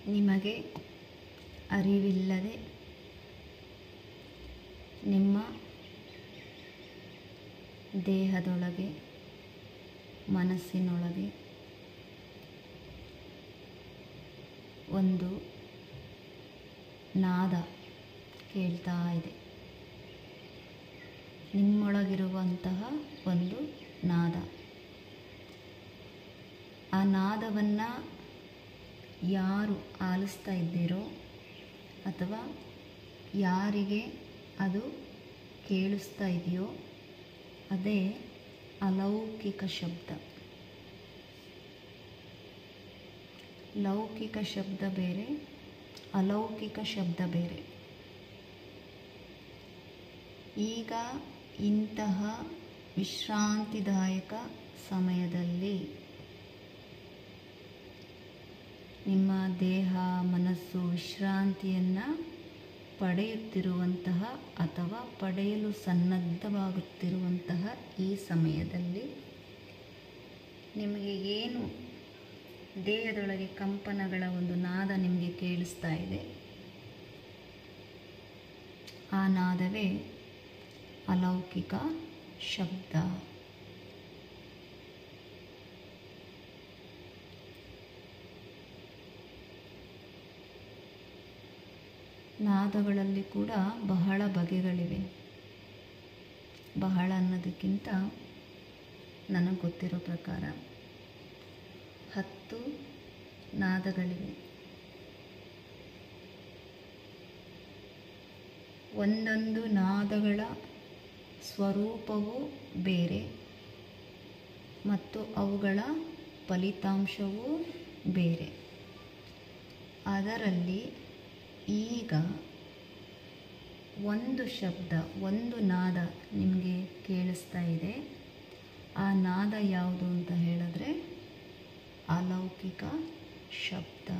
ನಿಮಗೆ ಅರಿವಿಲ್ಲದೆ ನಿಮ್ಮ ದೇಹದೊಳಗೆ ಮನಸ್ಸಿನೊಳಗೆ ಒಂದು ನಾದ ಕೇಳ್ತಾ ಇದೆ ನಿಮ್ಮೊಳಗಿರುವಂತಹ ಒಂದು ನಾದ ಆ ನಾದವನ್ನು ಯಾರು ಆಲಿಸ್ತಾ ಇದ್ದೀರೋ ಅಥವಾ ಯಾರಿಗೆ ಅದು ಕೇಳಿಸ್ತಾ ಇದೆಯೋ ಅದೇ ಅಲೌಕಿಕ ಶಬ್ದ ಲೌಕಿಕ ಶಬ್ದ ಬೇರೆ ಅಲೌಕಿಕ ಶಬ್ದ ಬೇರೆ ಈಗ ಇಂತಹ ವಿಶ್ರಾಂತಿದಾಯಕ ಸಮಯದಲ್ಲಿ ನಿಮ್ಮ ದೇಹ ಮನಸ್ಸು ವಿಶ್ರಾಂತಿಯನ್ನು ಪಡೆಯುತ್ತಿರುವಂತಹ ಅಥವಾ ಪಡೆಯಲು ಸನ್ನದ್ಧವಾಗುತ್ತಿರುವಂತಹ ಈ ಸಮಯದಲ್ಲಿ ನಿಮಗೆ ಏನು ದೇಹದೊಳಗೆ ಕಂಪನಗಳ ಒಂದು ನಾದ ನಿಮಗೆ ಕೇಳಿಸ್ತಾ ಇದೆ ಆ ನಾದವೇ ಅಲೌಕಿಕ ಶಬ್ದ ನಾದಗಳಲ್ಲಿ ಕೂಡ ಬಹಳ ಬಗೆಗಳಿವೆ ಬಹಳ ಅನ್ನೋದಕ್ಕಿಂತ ನನಗೆ ಗೊತ್ತಿರೋ ಪ್ರಕಾರ ಹತ್ತು ನಾದಗಳಿವೆ ಒಂದೊಂದು ನಾದಗಳ ಸ್ವರೂಪವೂ ಬೇರೆ ಮತ್ತು ಅವುಗಳ ಫಲಿತಾಂಶವೂ ಬೇರೆ ಅದರಲ್ಲಿ ಈಗ ಒಂದು ಶಬ್ದ ಒಂದು ನಾದ ನಿಮಗೆ ಕೇಳಿಸ್ತಾ ಇದೆ ಆ ನಾದ ಯಾವುದು ಅಂತ ಹೇಳಿದ್ರೆ ಅಲೌಕಿಕ ಶಬ್ದ